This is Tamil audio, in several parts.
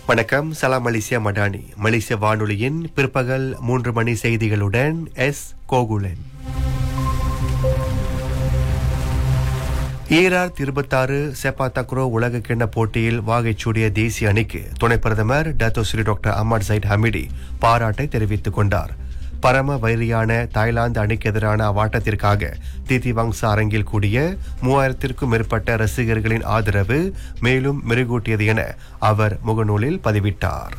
வணக்கம் சலாம் மலேசியா மடானி மலேசிய வானொலியின் பிற்பகல் மூன்று மணி செய்திகளுடன் எஸ் கோகுலன் ஈரார் இருபத்தாறு செப்பா தக்ரோ உலக கிண்ண போட்டியில் வாகைச்சூடிய தேசிய அணிக்கு துணை பிரதமர் Dato' Sri doctor Ahmad Zahid Hamidi பாராட்டை தெரிவித்துக் கொண்டார் பரம வைரியான தாய்லாந்து அணிக்கு எதிரான அவ்வாட்டத்திற்காக திதி வங்சா அரங்கில் கூடிய மூவாயிரத்திற்கும் மேற்பட்ட ரசிகர்களின் ஆதரவு மேலும் மெருகூட்டியது என அவர் முகநூலில் பதிவிட்டார்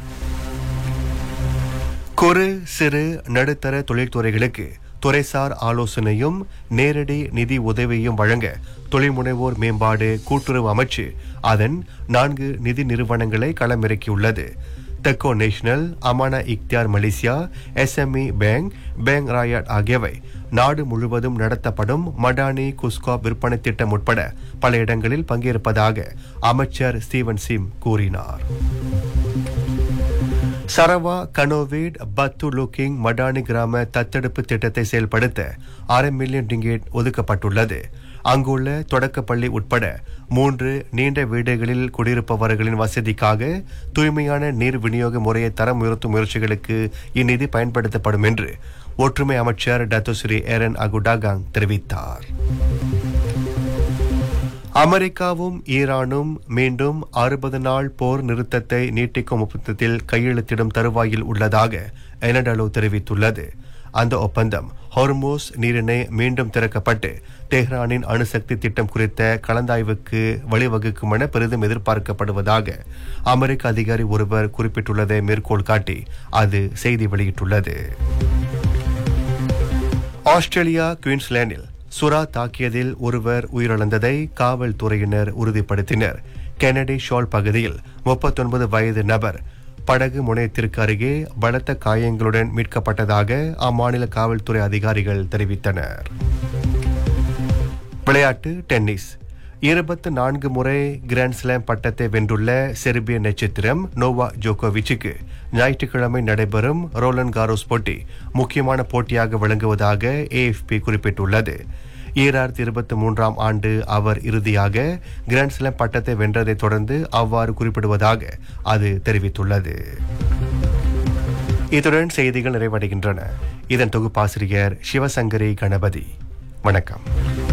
குறு சிறு நடுத்தர தொழில்துறைகளுக்கு துறைசார் ஆலோசனையும் நேரடி நிதி உதவியும் வழங்க தொழில்முனைவோர் மேம்பாடு கூட்டுறவு அமைச்சு அதன் நான்கு நிதி நிறுவனங்களை களமிறக்கியுள்ளது TEKUN national Amanah Ikhtiar Malaysia SME bank bank Rakyat ஆகியவை நாடு முழுவதும் நடத்தப்படும் மடானி குஸ்கா விற்பனை திட்டம் உட்பட பல இடங்களில் பங்கேற்பதாக அமைச்சர் ஸ்டீவன் சிம் கூறினார் சரவா கனோவேட் பத்து லுக்கிங் மடானி கிராம தத்தெடுப்பு திட்டத்தை செயல்படுத்த அரை மில்லியன் ரிங்கேட் ஒதுக்கப்பட்டுள்ளது அங்குள்ள தொடக்கப்பள்ளி உட்பட மூன்று நீண்ட வீடுகளில் குடியிருப்பவர்களின் வசதிக்காக தூய்மையான நீர் விநியோக முறையை தரம் உயர்த்தும் முயற்சிகளுக்கு இந்நிதி பயன்படுத்தப்படும் என்று ஒற்றுமை அமைச்சர் டத்துஸ்ரீ ஏரன் அகுடாகாங் தெரிவித்தார் அமெரிக்காவும் ஈரானும் மீண்டும் அறுபது நாள் போர் நிறுத்தத்தை நீட்டிக்கும் ஒப்பந்தத்தில் கையெழுத்திடும் தருவாயில் உள்ளதாக எனடலோ தெரிவித்துள்ளது அந்த ஒப்பந்தம் ஹொர்மோஸ் நீரிணை மீண்டும் திறக்கப்பட்டு தெஹ்ரானின் அணுசக்தி திட்டம் குறித்த கலந்தாய்வுக்கு வழிவகுக்கும் என பெரிதும் எதிர்பார்க்கப்படுவதாக அமெரிக்க அதிகாரி ஒருவர் குறிப்பிட்டுள்ளதை மேற்கோள் காட்டி அது செய்தி வெளியிட்டுள்ளது ஆஸ்திரேலியா குயின்ஸ்லாண்டில் சுறா தாக்கியதில் ஒருவர் உயிரிழந்ததை காவல்துறையினர் உறுதிப்படுத்தினர் கெனடி ஷால் பகுதியில் முப்பத்தொன்பது வயது நபர் படகு முனையத்திற்கு அருகே பலத்த காயங்களுடன் மீட்கப்பட்டதாக அம்மாநில காவல்துறை அதிகாரிகள் தெரிவித்தனர் விளையாட்டு டென்னிஸ் இருபத்து நான்கு முறை கிராண்ட் ஸ்லாம் பட்டத்தை வென்றுள்ள செர்பிய நட்சத்திரம் நோவா ஜோகோவிச்சுக்கு ஞாயிற்றுக்கிழமை நடைபெறும் ரோலன் காரோஸ் போட்டி முக்கியமான போட்டியாக விளங்குவதாக ஏஎஃப்பி குறிப்பிட்டுள்ளது ஈராயிரத்தி இருபத்தி மூன்றாம் ஆண்டு அவர் இறுதியாக கிராண்ட் ஸ்லாம் பட்டத்தை வென்றதைத் தொடர்ந்து அவ்வாறு குறிப்பிடுவதாக அது தெரிவித்துள்ளது இத்துடன் செய்திகள் நிறைவடைகின்றன இதன் தொகுப்பாசிரியர் சிவசங்கரி கணபதி வணக்கம்